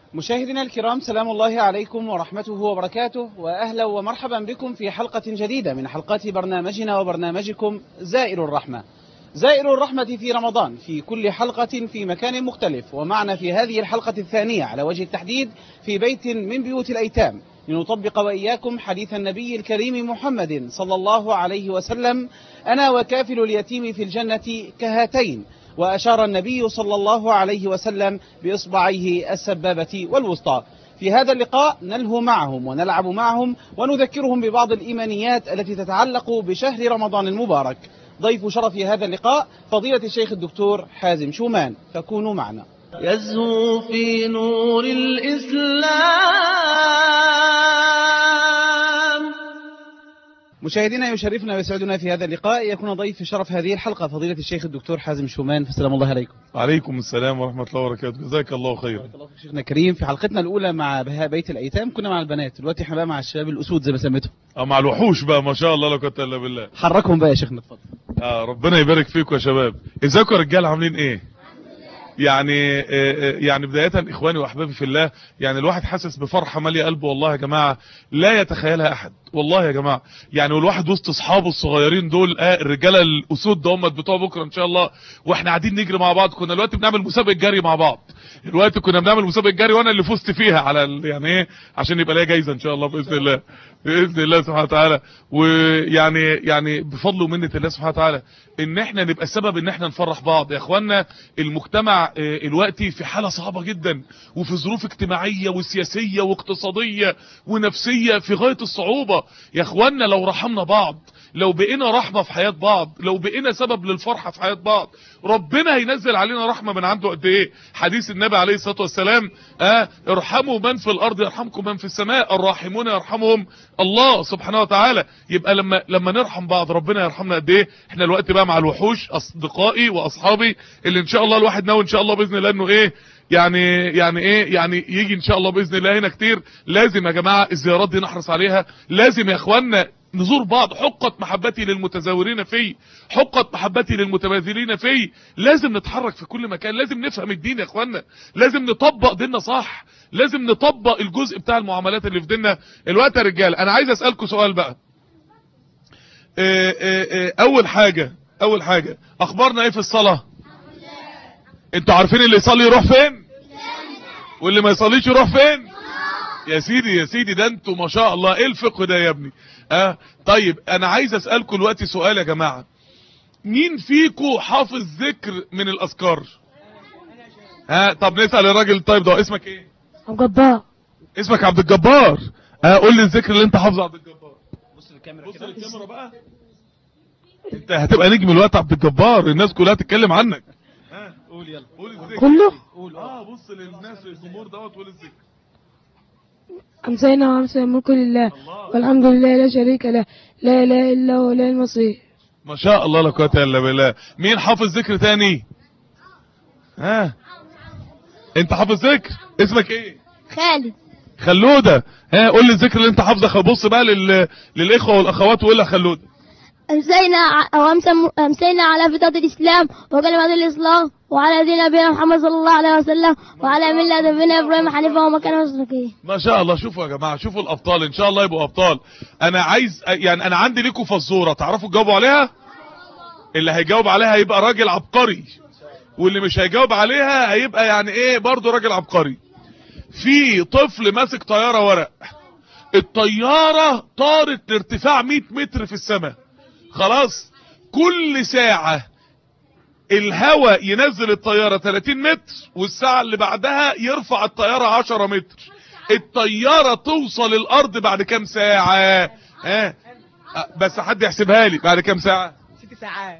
مشاهدينا الكرام سلام الله عليكم ورحمته وبركاته وأهلا ومرحبا بكم في حلقة جديدة من حلقات برنامجنا وبرنامجكم زائر الرحمة زائر الرحمة في رمضان في كل حلقة في مكان مختلف ومعنا في هذه الحلقة الثانية على وجه التحديد في بيت من بيوت الأيتام لنطبق وإياكم حديث النبي الكريم محمد صلى الله عليه وسلم أنا وكافل اليتيم في الجنة كهاتين وأشار النبي صلى الله عليه وسلم بإصبعيه السبابة والوسطى في هذا اللقاء نلهو معهم ونلعب معهم ونذكرهم ببعض الإيمانيات التي تتعلق بشهر رمضان المبارك ضيف شرف هذا اللقاء فضيلة الشيخ الدكتور حازم شومان فكونوا معنا يزهو في نور الإسلام مشاهدينا يشرفنا ويسعدنا في هذا اللقاء يكون ضيف شرف هذه الحلقة فضيلة الشيخ الدكتور حازم شومان فالسلام الله عليكم عليكم السلام ورحمة الله وبركاته جزاك الله خيرا بارك الله فيك شيخنا الكريم في حلقتنا الأولى مع بهاء بيت الأيتام كنا مع البنات دلوقتي احنا بقى مع الشباب الأسود زي ما سميتهم اه مع الوحوش بقى ما شاء الله لا قوه الا بالله حركهم بقى يا شيخنا اتفضل آه ربنا يبارك فيكم يا شباب ازيكم يا رجاله عاملين ايه يعني آه، آه، يعني بداية اخواني واحبابي في الله يعني الواحد حاسس بفرحة مالية قلبه والله يا جماعة لا يتخيلها احد والله يا جماعة يعني والواحد وسط اصحابه الصغيرين دول آه الرجالة الاسود ده هم بتوع بكرة ان شاء الله واحنا قاعدين نجري مع بعض كنا دلوقتي بنعمل مسابقة جري مع بعض دلوقتي كنا بنعمل مسابقة جري وانا اللي فزت فيها على ال- يعني ايه عشان يبقى ليا جايزة ان شاء الله باذن الله باذن الله سبحانه وتعالى ويعني يعني بفضل ومنه الله سبحانه وتعالى ان احنا نبقى السبب ان احنا نفرح بعض يا اخوانا المجتمع آه، الوقتي في حاله صعبه جدا وفي ظروف اجتماعيه وسياسيه واقتصاديه ونفسيه في غايه الصعوبه يا اخوانا لو رحمنا بعض لو بقينا رحمه في حياه بعض لو بقينا سبب للفرحه في حياه بعض ربنا هينزل علينا رحمه من عنده قد ايه حديث النبي عليه الصلاه والسلام اه ارحموا من في الارض يرحمكم من في السماء الراحمون يرحمهم الله سبحانه وتعالى يبقى لما لما نرحم بعض ربنا يرحمنا قد ايه احنا الوقت بقى مع الوحوش اصدقائي واصحابي اللي ان شاء الله الواحد ناوي ان شاء الله باذن الله انه ايه يعني يعني ايه يعني يجي ان شاء الله باذن الله هنا كتير لازم يا جماعه الزيارات دي نحرص عليها لازم يا اخوانا نزور بعض حقت محبتي للمتزاورين في حقت محبتي للمتبادلين في لازم نتحرك في كل مكان لازم نفهم الدين يا اخوانا لازم نطبق ديننا صح لازم نطبق الجزء بتاع المعاملات اللي في ديننا الوقت يا رجال انا عايز اسالكم سؤال بقى آه، آه، آه، اول حاجه اول حاجه اخبارنا ايه في الصلاه انتوا عارفين اللي يصلي يروح فين واللي ما يصليش يروح فين يا سيدي يا سيدي ده انتوا ما شاء الله ايه الفقه ده يا ابني اه طيب انا عايز اسالكم دلوقتي سؤال يا جماعه مين فيكم حافظ ذكر من الاذكار ها طب نسال الراجل طيب ده اسمك ايه جبار اسمك عبد الجبار اه قول لي الذكر اللي انت حافظه عبد الجبار بص للكاميرا بص للكاميرا بقى انت هتبقى نجم الوقت عبد الجبار الناس كلها تتكلم عنك ها قول يلا قول الذكر كله قول اه بص للناس الجمهور دوت قول الذكر أمسينا وأمسي الملك لله والحمد لله لا شريك له لا إله إلا هو لا المصير ما شاء الله لا قوه الا بالله مين حافظ ذكر تاني ها انت حافظ ذكر اسمك ايه خالد خلوده ها قول لي الذكر اللي انت حافظه بص بقى لل... للاخوه والاخوات وقول لها خلوده أمسينا ع- أو أمسى- أمسينا على فطرة الإسلام وكلمة الإسلام وعلى دين نبينا محمد صلى الله عليه وسلم وعلى ملة نبينا إبراهيم حنيفا وما كان مشركين ما شاء الله شوفوا يا جماعه شوفوا الابطال ان شاء الله يبقوا ابطال انا عايز يعني انا عندي لكم فزوره تعرفوا تجاوبوا عليها اللي هيجاوب عليها هيبقى راجل عبقري واللي مش هيجاوب عليها هيبقى يعني ايه برضه راجل عبقري في طفل ماسك طياره ورق الطياره طارت لارتفاع 100 متر في السماء خلاص كل ساعه الهواء ينزل الطيارة 30 متر والساعة اللي بعدها يرفع الطيارة 10 متر الطيارة توصل الارض بعد كام ساعة ها أه، بس حد يحسبها لي بعد كام ساعة ست ساعات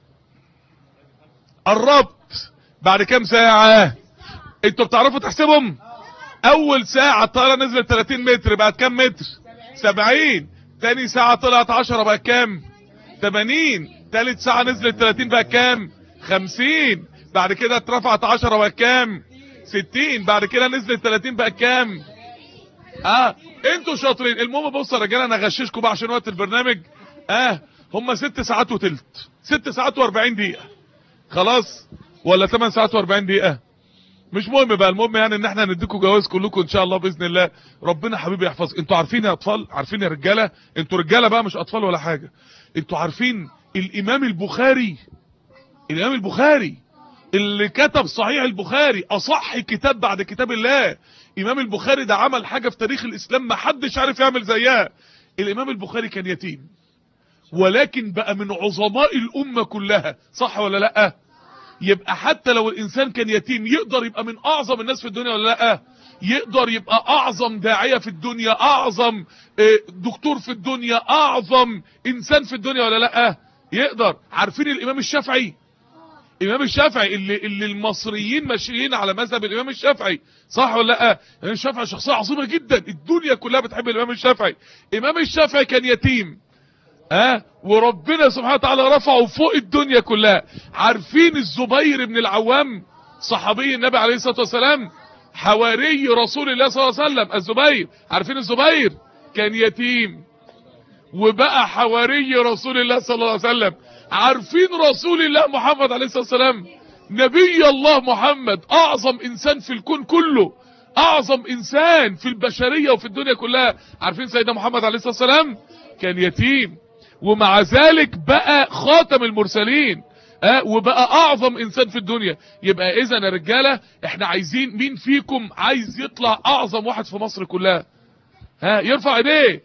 قربت بعد كام ساعة انتوا بتعرفوا تحسبهم اول ساعة الطيارة نزلت 30 متر بعد كام متر 70 تاني ساعة طلعت 10 بقى كام 80 تالت ساعة نزلت 30 بقى كام 50 بعد كده اترفعت 10 بقى كام 60 بعد كده نزلت 30 بقى كام اه انتوا شاطرين المهم بصوا يا رجاله انا غششكم بقى عشان وقت البرنامج اه هم ست ساعات وتلت ست ساعات و40 دقيقة خلاص ولا 8 ساعات و40 دقيقة مش مهم بقى المهم يعني ان احنا هنديكم جواز كلكم ان شاء الله باذن الله ربنا حبيبي يحفظ انتوا عارفين يا اطفال عارفين يا رجاله انتوا رجاله بقى مش اطفال ولا حاجه انتوا عارفين الامام البخاري الامام البخاري اللي كتب صحيح البخاري اصح كتاب بعد كتاب الله امام البخاري ده عمل حاجه في تاريخ الاسلام ما حدش عارف يعمل زيها الامام البخاري كان يتيم ولكن بقى من عظماء الامه كلها صح ولا لا يبقى حتى لو الانسان كان يتيم يقدر يبقى من اعظم الناس في الدنيا ولا لا يقدر يبقى اعظم داعية في الدنيا اعظم آه، دكتور في الدنيا اعظم انسان في الدنيا ولا لا يقدر عارفين الامام الشافعي الامام الشافعي اللي, اللي المصريين ماشيين على مذهب الامام الشافعي صح ولا لا الامام الشافعي شخصية عظيمة جدا الدنيا كلها بتحب الامام الشافعي الامام الشافعي كان يتيم ها وربنا سبحانه وتعالى رفعه فوق الدنيا كلها عارفين الزبير بن العوام صحابي النبي عليه الصلاة والسلام حواري رسول الله صلى الله عليه وسلم الزبير عارفين الزبير كان يتيم وبقى حواري رسول الله صلى الله عليه وسلم عارفين رسول الله محمد عليه الصلاة والسلام نبي الله محمد اعظم انسان في الكون كله اعظم انسان في البشرية وفي الدنيا كلها عارفين سيدنا محمد عليه الصلاة والسلام كان يتيم ومع ذلك بقى خاتم المرسلين اه وبقى اعظم انسان في الدنيا يبقى اذا يا رجاله احنا عايزين مين فيكم عايز يطلع اعظم واحد في مصر كلها ها يرفع ايديه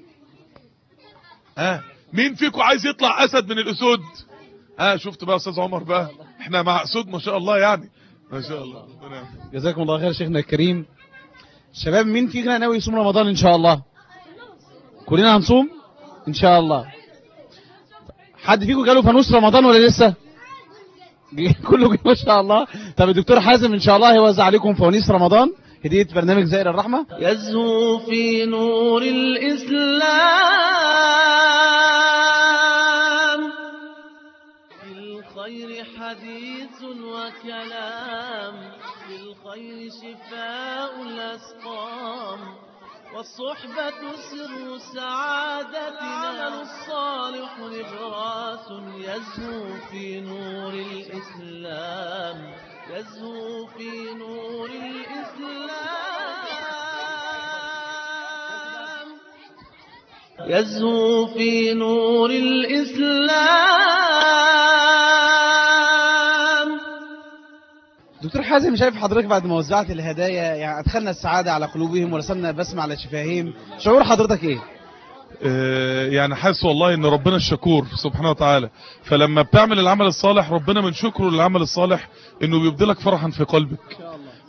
ها مين فيكم عايز يطلع اسد من الاسود ها شفت بقى يا استاذ عمر بقى احنا مع اسود ما شاء الله يعني ما شاء الله ربنا يعافيك. جزاكم الله خير شيخنا الكريم شباب مين فينا ناوي يصوم رمضان ان شاء الله كلنا هنصوم ان شاء الله حد فيكم جاله فانوس رمضان ولا لسه كله جه ما شاء الله طب الدكتور حازم ان شاء الله هيوزع عليكم فوانيس رمضان هديه برنامج زائر الرحمه يزهو في نور الإسلام بالخير حديث وكلام بالخير شفاء الأسقام والصحبة سر سعادتنا العمل الصالح نبراس يزهو في نور الإسلام يزهو في نور الإسلام يزهو في نور الإسلام دكتور حازم شايف حضرتك بعد ما وزعت الهدايا يعني ادخلنا السعاده على قلوبهم ورسمنا البسمه على شفاههم شعور حضرتك ايه آه، يعني حاسس والله ان ربنا الشكور سبحانه وتعالى فلما بتعمل العمل الصالح ربنا من شكره للعمل الصالح انه بيبدلك فرحا في قلبك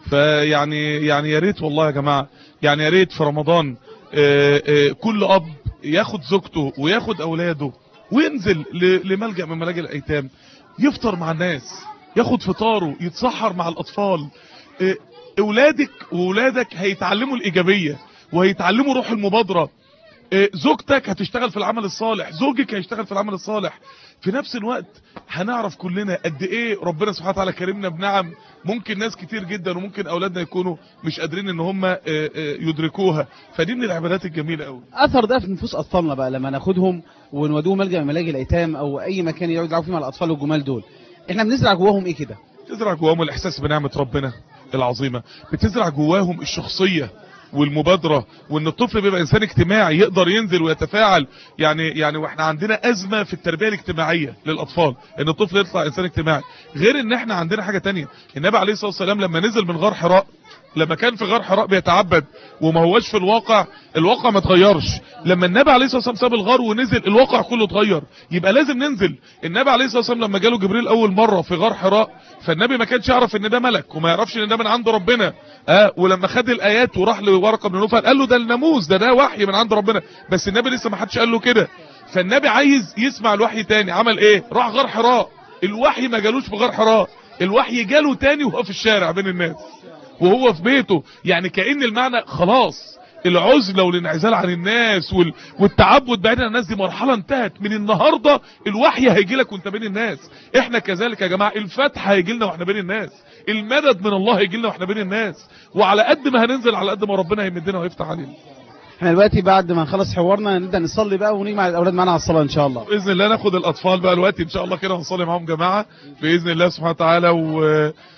فيعني يعني يا ريت والله يا جماعه يعني يا ريت في رمضان آه، آه، كل اب ياخد زوجته وياخد اولاده وينزل ل- لملجأ من ملاجئ الايتام يفطر مع الناس ياخد فطاره يتسحر مع الاطفال آه، اولادك واولادك هيتعلموا الايجابيه وهيتعلموا روح المبادره آه، زوجتك هتشتغل في العمل الصالح زوجك هيشتغل في العمل الصالح في نفس الوقت هنعرف كلنا قد ايه ربنا سبحانه وتعالى كرمنا بنعم ممكن ناس كتير جدا وممكن اولادنا يكونوا مش قادرين ان هم آه، آه، يدركوها فدي من العبادات الجميله قوي اثر ده في نفوس اطفالنا بقى لما ناخدهم ونودوهم ملجأ من ملاجئ الايتام او اي مكان يقعدوا يلعبوا فيه مع الاطفال الجمال دول احنا بنزرع جواهم ايه كده تزرع جواهم الاحساس بنعمه ربنا العظيمه بتزرع جواهم الشخصيه والمبادره وان الطفل بيبقى انسان اجتماعي يقدر ينزل ويتفاعل يعني يعني واحنا عندنا ازمه في التربيه الاجتماعيه للاطفال ان الطفل يطلع انسان اجتماعي غير ان احنا عندنا حاجه تانية النبي عليه الصلاه والسلام لما نزل من غار حراء لما كان في غار حراء بيتعبد وما هوش في الواقع الواقع ما اتغيرش لما النبي عليه الصلاه والسلام ساب الغار ونزل الواقع كله اتغير يبقى لازم ننزل النبي عليه الصلاه والسلام لما جاله جبريل اول مره في غار حراء فالنبي ما كانش يعرف ان ده ملك وما يعرفش ان ده من عند ربنا اه ولما خد الايات وراح لورقه بن نوفل قال له ده الناموس ده ده وحي من عند ربنا بس النبي لسه ما حدش قال له كده فالنبي عايز يسمع الوحي تاني عمل ايه راح غار حراء الوحي ما جالوش في غار حراء الوحي جاله تاني وهو في الشارع بين الناس وهو في بيته يعني كأن المعنى خلاص العزلة والانعزال عن الناس وال... والتعبد بعيد عن الناس دي مرحلة انتهت من النهاردة الوحي هيجي لك وانت بين الناس احنا كذلك يا جماعة الفتح هيجي لنا واحنا بين الناس المدد من الله هيجي لنا واحنا بين الناس وعلى قد ما هننزل على قد ما ربنا هيمدنا ويفتح علينا احنا دلوقتي بعد ما نخلص حوارنا نبدا نصلي بقى ونجمع الاولاد معانا على الصلاه ان شاء الله باذن الله ناخد الاطفال بقى دلوقتي ان شاء الله كده ونصلي معاهم جماعه باذن الله سبحانه وتعالى و...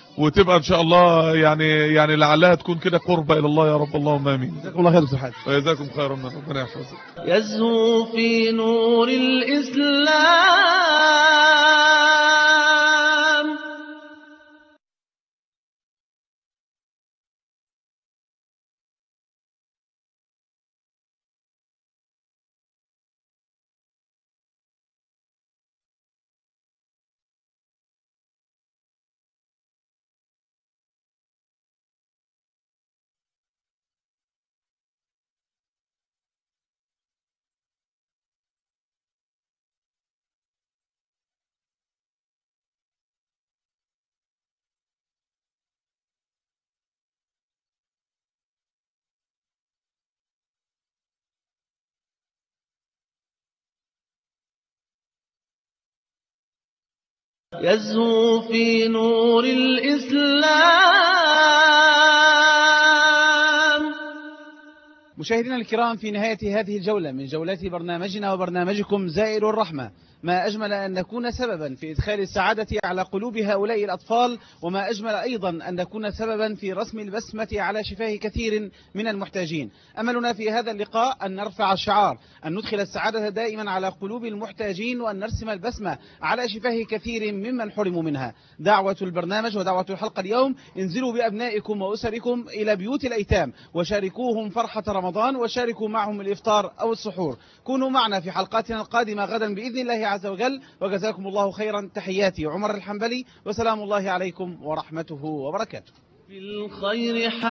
وتبقى ان شاء الله يعني يعني لعلها تكون كده قربة الى الله يا رب اللهم امين جزاكم الله خير دكتور حازم وجزاكم خيرا من ربنا يحفظك يزهو في نور الإسلام يزهو في نور الإسلام مشاهدينا الكرام في نهاية هذه الجولة من جولات برنامجنا وبرنامجكم زائر الرحمة ما أجمل أن نكون سببا في إدخال السعادة على قلوب هؤلاء الأطفال وما أجمل أيضا أن نكون سببا في رسم البسمة على شفاه كثير من المحتاجين أملنا في هذا اللقاء أن نرفع الشعار أن ندخل السعادة دائما على قلوب المحتاجين وأن نرسم البسمة على شفاه كثير ممن حرموا منها دعوة البرنامج ودعوة الحلقة اليوم انزلوا بأبنائكم وأسركم إلى بيوت الأيتام وشاركوهم فرحة رمضان وشاركوا معهم الإفطار أو السحور كونوا معنا في حلقاتنا القادمة غدا بإذن الله عز وجل وجزاكم الله خيرا تحياتي عمر الحنبلي وسلام الله عليكم ورحمته وبركاته في الخير